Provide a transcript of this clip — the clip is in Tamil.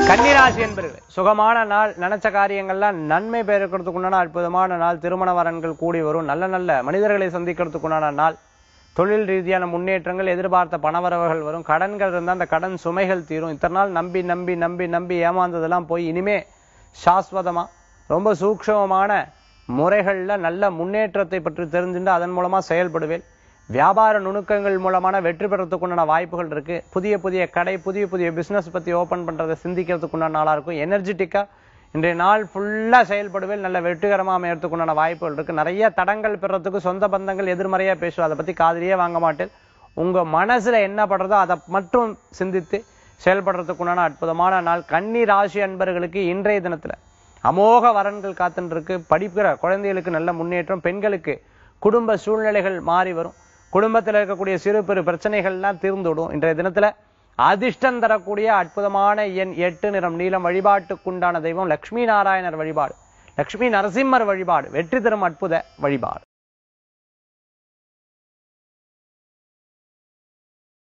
கன்னிராசி என்பர்கள் சுகமான நாள் நினைச்ச காரியங்கள்லாம் நன்மை பெருக்கிறதுக்கு உண்டான அற்புதமான நாள் திருமண வரன்கள் கூடி வரும் நல்ல நல்ல மனிதர்களை சந்திக்கிறதுக்கு உண்டான நாள் தொழில் ரீதியான முன்னேற்றங்கள் எதிர்பார்த்த பணவரவுகள் வரும் கடன்கள் இருந்தால் அந்த கடன் சுமைகள் தீரும் இத்தனை நாள் நம்பி நம்பி நம்பி நம்பி ஏமாந்ததெல்லாம் போய் இனிமே சாஸ்வதமா ரொம்ப சூக்ஷமமான முறைகள்ல நல்ல முன்னேற்றத்தை பற்றி தெரிஞ்சுட்டு அதன் மூலமா செயல்படுவேன் வியாபார நுணுக்கங்கள் மூலமான வெற்றி பெறத்துக்கு உண்டான வாய்ப்புகள் இருக்கு புதிய புதிய கடை புதிய புதிய பிசினஸ் பத்தி ஓபன் பண்றதை சிந்திக்கிறதுக்கு உண்டான நாளா இருக்கும் எனர்ஜெட்டிக்கா இன்றைய நாள் ஃபுல்லா செயல்படுவேன் நல்ல வெற்றிகரமா அமையறதுக்கு உண்டான வாய்ப்புகள் இருக்கு நிறைய தடங்கள் பெறத்துக்கு சொந்த பந்தங்கள் எதிர்மறையா பேசுவோம் அதை பத்தி காதுலயே வாங்க மாட்டேன் உங்க மனசுல என்ன படுறதோ அதை மட்டும் சிந்தித்து செயல்படுறதுக்கு உண்டான அற்புதமான நாள் கன்னி ராசி அன்பர்களுக்கு இன்றைய தினத்துல அமோக வரன்கள் காத்துன்னு இருக்கு படிக்கிற குழந்தைகளுக்கு நல்ல முன்னேற்றம் பெண்களுக்கு குடும்ப சூழ்நிலைகள் மாறி வரும் குடும்பத்தில் இருக்கக்கூடிய சிறு பெரு பிரச்சனைகள்லாம் தீர்ந்துவிடும் இன்றைய தினத்துல அதிர்ஷ்டம் தரக்கூடிய அற்புதமான எண் எட்டு நிறம் நீளம் வழிபாட்டுக்குண்டான தெய்வம் லக்ஷ்மி நாராயணர் வழிபாடு லக்ஷ்மி நரசிம்மர் வழிபாடு வெற்றி தரும் அற்புத வழிபாடு